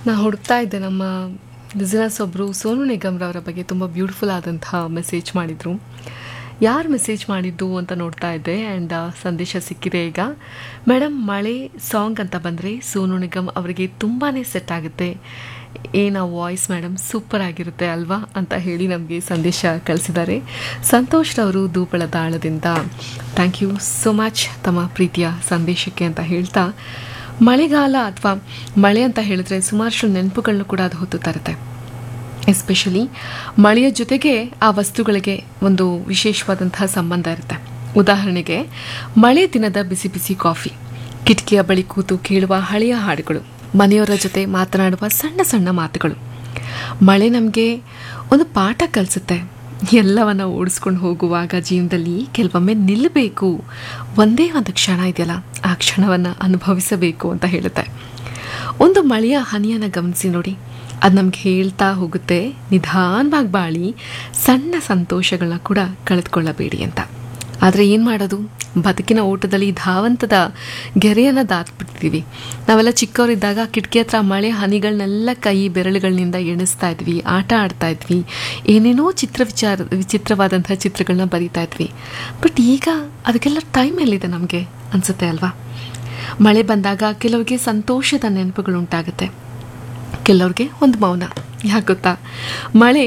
ನಾ ಹುಡುಕ್ತಾ ಇದ್ದೆ ನಮ್ಮ ಬಿಸ್ನೆಸ್ ಒಬ್ಬರು ಸೋನು ನಿಗಮ್ರವರ ಬಗ್ಗೆ ತುಂಬ ಬ್ಯೂಟಿಫುಲ್ ಆದಂತಹ ಮೆಸೇಜ್ ಮಾಡಿದರು ಯಾರು ಮೆಸೇಜ್ ಮಾಡಿದ್ದು ಅಂತ ನೋಡ್ತಾ ಇದ್ದೆ ಆ್ಯಂಡ್ ಸಂದೇಶ ಸಿಕ್ಕಿದೆ ಈಗ ಮೇಡಮ್ ಮಳೆ ಸಾಂಗ್ ಅಂತ ಬಂದರೆ ಸೋನು ನಿಗಮ್ ಅವರಿಗೆ ತುಂಬಾ ಸೆಟ್ ಆಗುತ್ತೆ ಏನು ವಾಯ್ಸ್ ಮೇಡಮ್ ಸೂಪರ್ ಆಗಿರುತ್ತೆ ಅಲ್ವಾ ಅಂತ ಹೇಳಿ ನಮಗೆ ಸಂದೇಶ ಕಳಿಸಿದ್ದಾರೆ ಸಂತೋಷ್ ರವರು ದೂಪಳ ತಾಳದಿಂದ ಥ್ಯಾಂಕ್ ಯು ಸೋ ಮಚ್ ತಮ್ಮ ಪ್ರೀತಿಯ ಸಂದೇಶಕ್ಕೆ ಅಂತ ಹೇಳ್ತಾ ಮಳೆಗಾಲ ಅಥವಾ ಮಳೆ ಅಂತ ಹೇಳಿದ್ರೆ ಸುಮಾರಷ್ಟು ನೆನಪುಗಳನ್ನು ಕೂಡ ಅದು ಹೊತ್ತು ತರುತ್ತೆ ಎಸ್ಪೆಷಲಿ ಮಳೆಯ ಜೊತೆಗೆ ಆ ವಸ್ತುಗಳಿಗೆ ಒಂದು ವಿಶೇಷವಾದಂತಹ ಸಂಬಂಧ ಇರುತ್ತೆ ಉದಾಹರಣೆಗೆ ಮಳೆ ದಿನದ ಬಿಸಿ ಬಿಸಿ ಕಾಫಿ ಕಿಟಕಿಯ ಬಳಿ ಕೂತು ಕೇಳುವ ಹಳೆಯ ಹಾಡುಗಳು ಮನೆಯವರ ಜೊತೆ ಮಾತನಾಡುವ ಸಣ್ಣ ಸಣ್ಣ ಮಾತುಗಳು ಮಳೆ ನಮಗೆ ಒಂದು ಪಾಠ ಕಲಿಸುತ್ತೆ ಎಲ್ಲವನ್ನ ಓಡಿಸ್ಕೊಂಡು ಹೋಗುವಾಗ ಜೀವನದಲ್ಲಿ ಕೆಲವೊಮ್ಮೆ ನಿಲ್ಲಬೇಕು ಒಂದೇ ಒಂದು ಕ್ಷಣ ಇದೆಯಲ್ಲ ಆ ಕ್ಷಣವನ್ನು ಅನುಭವಿಸಬೇಕು ಅಂತ ಹೇಳುತ್ತೆ ಒಂದು ಮಳೆಯ ಹನಿಯನ್ನು ಗಮನಿಸಿ ನೋಡಿ ಅದು ನಮ್ಗೆ ಹೇಳ್ತಾ ಹೋಗುತ್ತೆ ನಿಧಾನವಾಗಿ ಬಾಳಿ ಸಣ್ಣ ಸಂತೋಷಗಳನ್ನ ಕೂಡ ಕಳೆದುಕೊಳ್ಳಬೇಡಿ ಅಂತ ಆದರೆ ಏನು ಮಾಡೋದು ಬದುಕಿನ ಓಟದಲ್ಲಿ ಧಾವಂತದ ಗೆರೆಯನ್ನು ದಾಟ್ಬಿಡ್ತೀವಿ ನಾವೆಲ್ಲ ಚಿಕ್ಕವರಿದ್ದಾಗ ಕಿಟಕಿ ಹತ್ರ ಮಳೆ ಹನಿಗಳನ್ನೆಲ್ಲ ಕೈ ಬೆರಳುಗಳಿಂದ ಎಣಿಸ್ತಾ ಇದ್ವಿ ಆಟ ಆಡ್ತಾ ಇದ್ವಿ ಏನೇನೋ ಚಿತ್ರ ವಿಚಾರ ವಿಚಿತ್ರವಾದಂಥ ಚಿತ್ರಗಳನ್ನ ಬರಿತಾ ಇದ್ವಿ ಬಟ್ ಈಗ ಅದಕ್ಕೆಲ್ಲ ಟೈಮ್ ಎಲ್ಲಿದೆ ನಮಗೆ ಅನಿಸುತ್ತೆ ಅಲ್ವಾ ಮಳೆ ಬಂದಾಗ ಕೆಲವರಿಗೆ ಸಂತೋಷದ ನೆನಪುಗಳು ಉಂಟಾಗುತ್ತೆ ಕೆಲವ್ರಿಗೆ ಒಂದು ಮೌನ ಯಾಕೆ ಗೊತ್ತಾ ಮಳೆ